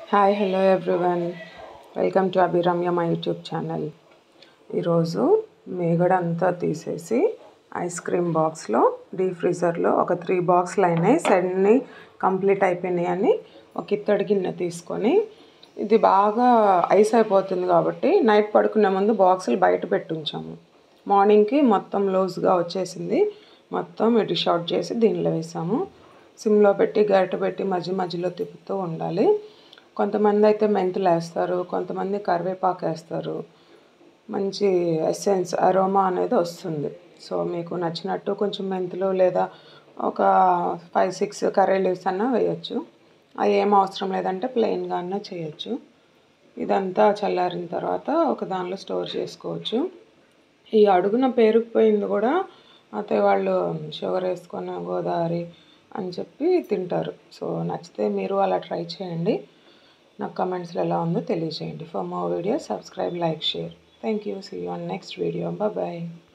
hi hello everyone welcome to Abhiramya మా YouTube channel ఈరోజు మేగడ అంతా తీసేసి ఐస్ క్రీమ్ బాక్స్లో డీప్ ఫ్రీజర్లో ఒక త్రీ బాక్స్లు అయినాయి సన్ని కంప్లీట్ అయిపోయినాయి అని ఒక ఇత్తడి గిన్నె తీసుకొని ఇది బాగా ఐస్ అయిపోతుంది కాబట్టి నైట్ పడుకునే ముందు బాక్సులు బయట పెట్టి ఉంచాము మార్నింగ్కి మొత్తం లూజ్గా వచ్చేసింది మొత్తం ఇటు షార్ట్ చేసి దీనిలో వేసాము సిమ్లో పెట్టి గరిట పెట్టి మధ్య మధ్యలో తిప్పుతూ ఉండాలి కొంతమంది అయితే మెంతులు వేస్తారు కొంతమంది కరివేపాకు వేస్తారు మంచి ఎసెన్స్ అరోమా అనేది వస్తుంది సో మీకు నచ్చినట్టు కొంచెం మెంతులు లేదా ఒక ఫైవ్ సిక్స్ కర్రీ లీవ్స్ అన్నా వేయచ్చు అవి ఏం అవసరం లేదంటే ప్లెయిన్గా అన్నా చేయొచ్చు ఇదంతా చల్లారిన తర్వాత ఒక దానిలో స్టోర్ చేసుకోవచ్చు ఈ అడుగున పేరుకుపోయింది కూడా అయితే వాళ్ళు షుగర్ వేసుకొని గోదావరి అని చెప్పి తింటారు సో నచ్చితే మీరు అలా ట్రై చేయండి నాకు కమెంట్స్లో ఎలా ఉందో తెలియజేయండి for more video subscribe like share thank you see you on next video bye